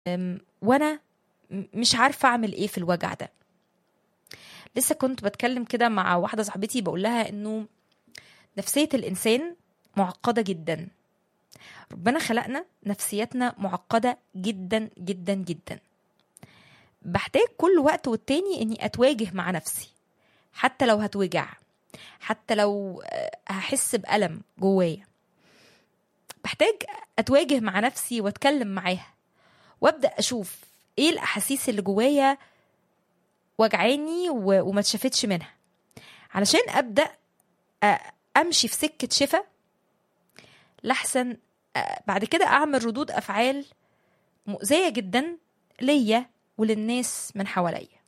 أم، وانا م- مش عارفه اعمل ايه في الوجع ده لسه كنت بتكلم كده مع واحده صاحبتي بقول لها انه نفسيه الانسان معقده جدا ربنا خلقنا نفسيتنا معقده جدا جدا جدا بحتاج كل وقت والتاني اني اتواجه مع نفسي حتى لو هتوجع حتى لو آه، هحس بألم جوايا بحتاج اتواجه مع نفسي واتكلم معاها وابدا اشوف ايه الاحاسيس اللي جوايا وجعاني و- وما اتشافتش منها علشان ابدا أ- امشي في سكه شفا لحسن أ- بعد كده اعمل ردود افعال مؤذيه جدا ليا وللناس من حواليا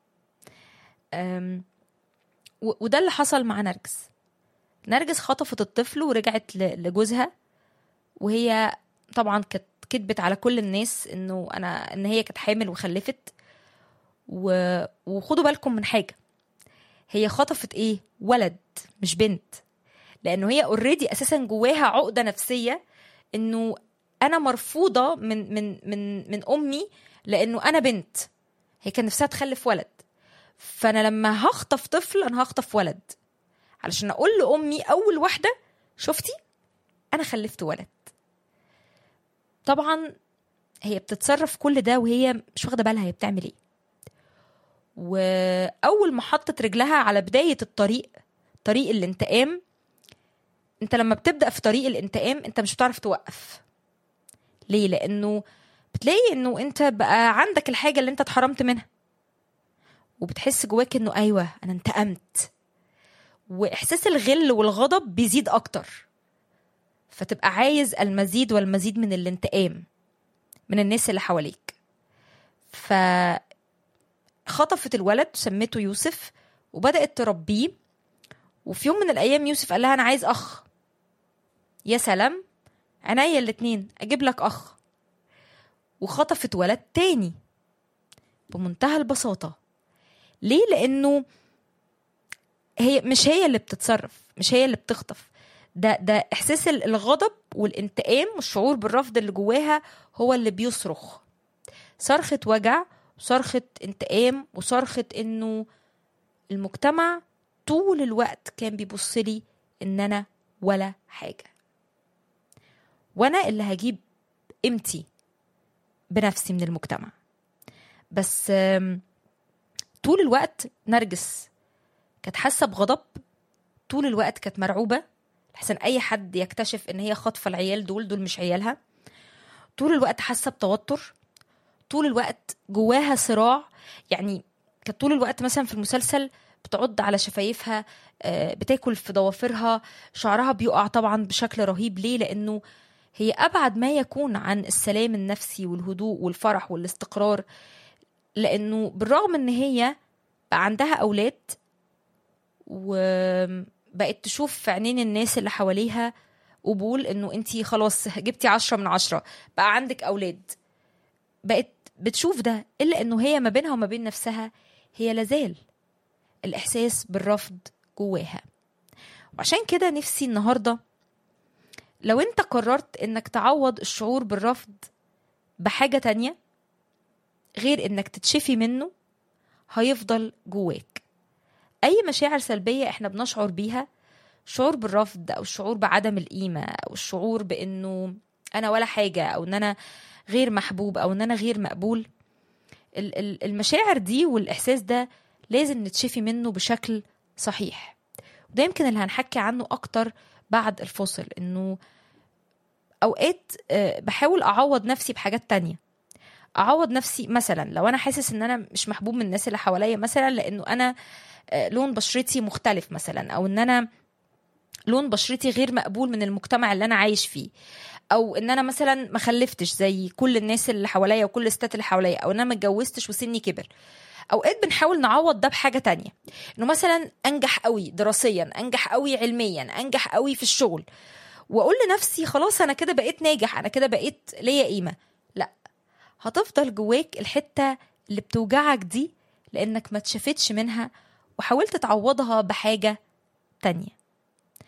أم، و- وده اللي حصل مع نرجس نرجس خطفت الطفل ورجعت ل- لجوزها وهي طبعا كانت كدبت على كل الناس انه انا ان هي كانت حامل وخلفت و... وخدوا بالكم من حاجه هي خطفت ايه ولد مش بنت لانه هي اوريدي اساسا جواها عقده نفسيه انه انا مرفوضه من من من من امي لانه انا بنت هي كان نفسها تخلف ولد فانا لما هخطف طفل انا هخطف ولد علشان اقول لامي اول واحده شفتي انا خلفت ولد طبعا هي بتتصرف كل ده وهي مش واخده بالها هي بتعمل ايه واول ما حطت رجلها على بدايه الطريق طريق الانتقام انت لما بتبدا في طريق الانتقام انت مش بتعرف توقف ليه لانه بتلاقي انه انت بقى عندك الحاجه اللي انت اتحرمت منها وبتحس جواك انه ايوه انا انتقمت واحساس الغل والغضب بيزيد اكتر فتبقى عايز المزيد والمزيد من الانتقام من الناس اللي حواليك ف خطفت الولد سمته يوسف وبدأت تربيه وفي يوم من الأيام يوسف قال لها أنا عايز أخ يا سلام عينيا الاتنين أجيب لك أخ وخطفت ولد تاني بمنتهى البساطة ليه؟ لأنه هي مش هي اللي بتتصرف مش هي اللي بتخطف ده ده احساس ال- الغضب والانتقام والشعور بالرفض اللي جواها هو اللي بيصرخ صرخة وجع وصرخة انتقام وصرخة انه المجتمع طول الوقت كان بيبص لي ان انا ولا حاجة وانا اللي هجيب قيمتي بنفسي من المجتمع بس آم، طول الوقت نرجس كانت حاسة بغضب طول الوقت كانت مرعوبة لحسن أي حد يكتشف إن هي خاطفة العيال دول دول مش عيالها طول الوقت حاسة بتوتر طول الوقت جواها صراع يعني كانت طول الوقت مثلا في المسلسل بتعض على شفايفها آه، بتاكل في ضوافرها شعرها بيقع طبعا بشكل رهيب ليه لأنه هي أبعد ما يكون عن السلام النفسي والهدوء والفرح والاستقرار لأنه بالرغم إن هي بقى عندها أولاد وبقت تشوف في عينين الناس اللي حواليها قبول انه انتي خلاص جبتي عشرة من عشرة بقى عندك اولاد بقت بتشوف ده الا انه هي ما بينها وما بين نفسها هي لازال الاحساس بالرفض جواها وعشان كده نفسي النهارده لو انت قررت انك تعوض الشعور بالرفض بحاجة تانية غير انك تتشفي منه هيفضل جواك اي مشاعر سلبيه احنا بنشعر بيها شعور بالرفض او الشعور بعدم القيمه او الشعور بانه انا ولا حاجه او ان انا غير محبوب او ان انا غير مقبول ال- ال- المشاعر دي والاحساس ده لازم نتشفي منه بشكل صحيح وده يمكن اللي هنحكي عنه اكتر بعد الفصل انه اوقات آه، بحاول اعوض نفسي بحاجات تانية اعوض نفسي مثلا لو انا حاسس ان انا مش محبوب من الناس اللي حواليا مثلا لانه انا آه، لون بشرتي مختلف مثلا او ان انا لون بشرتي غير مقبول من المجتمع اللي انا عايش فيه او ان انا مثلا ما خلفتش زي كل الناس اللي حواليا وكل الستات اللي حواليا او ان انا ما اتجوزتش وسني كبر اوقات بنحاول نعوض ده بحاجه تانية انه مثلا انجح قوي دراسيا انجح قوي علميا انجح قوي في الشغل واقول لنفسي خلاص انا كده بقيت ناجح انا كده بقيت ليا قيمه لا هتفضل جواك الحته اللي بتوجعك دي لانك ما تشافتش منها وحاولت تعوضها بحاجه تانية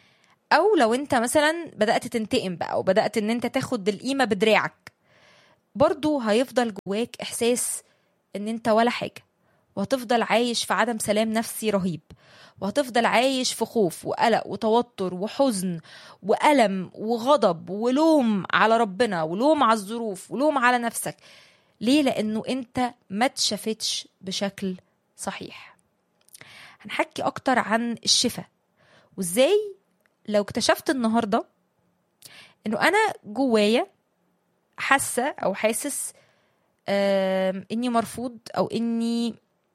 او لو انت مثلا بدات تنتقم بقى وبدات ان انت تاخد القيمه بدراعك برضو هيفضل جواك احساس ان انت ولا حاجه وهتفضل عايش في عدم سلام نفسي رهيب وهتفضل عايش في خوف وقلق وتوتر وحزن وألم وغضب ولوم على ربنا ولوم على الظروف ولوم على نفسك ليه لأنه أنت ما تشافتش بشكل صحيح هنحكي أكتر عن الشفاء وإزاي لو اكتشفت النهاردة أنه أنا جوايا حاسة أو حاسس إني مرفوض أو إني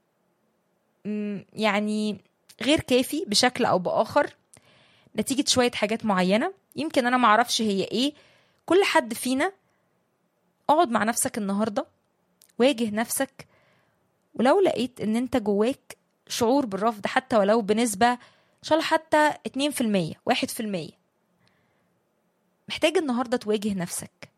يعني غير كافي بشكل او باخر نتيجه شويه حاجات معينه يمكن انا معرفش هي ايه كل حد فينا اقعد مع نفسك النهارده واجه نفسك ولو لقيت ان انت جواك شعور بالرفض حتى ولو بنسبة ان شاء الله حتى 2% 1% محتاج النهاردة تواجه نفسك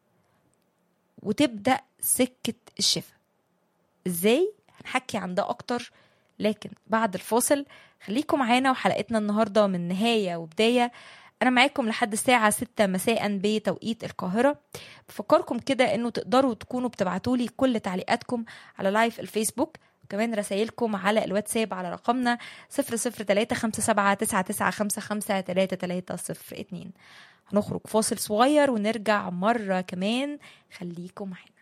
وتبدأ سكة الشفاء ازاي هنحكي عن ده اكتر لكن بعد الفاصل خليكم معانا وحلقتنا النهاردة من نهاية وبداية أنا معاكم لحد الساعة 6 مساء بتوقيت القاهرة بفكركم كده إنه تقدروا تكونوا بتبعتولي كل تعليقاتكم على لايف الفيسبوك وكمان رسايلكم على الواتساب على رقمنا 00357 هنخرج فاصل صغير ونرجع مرة كمان خليكم معانا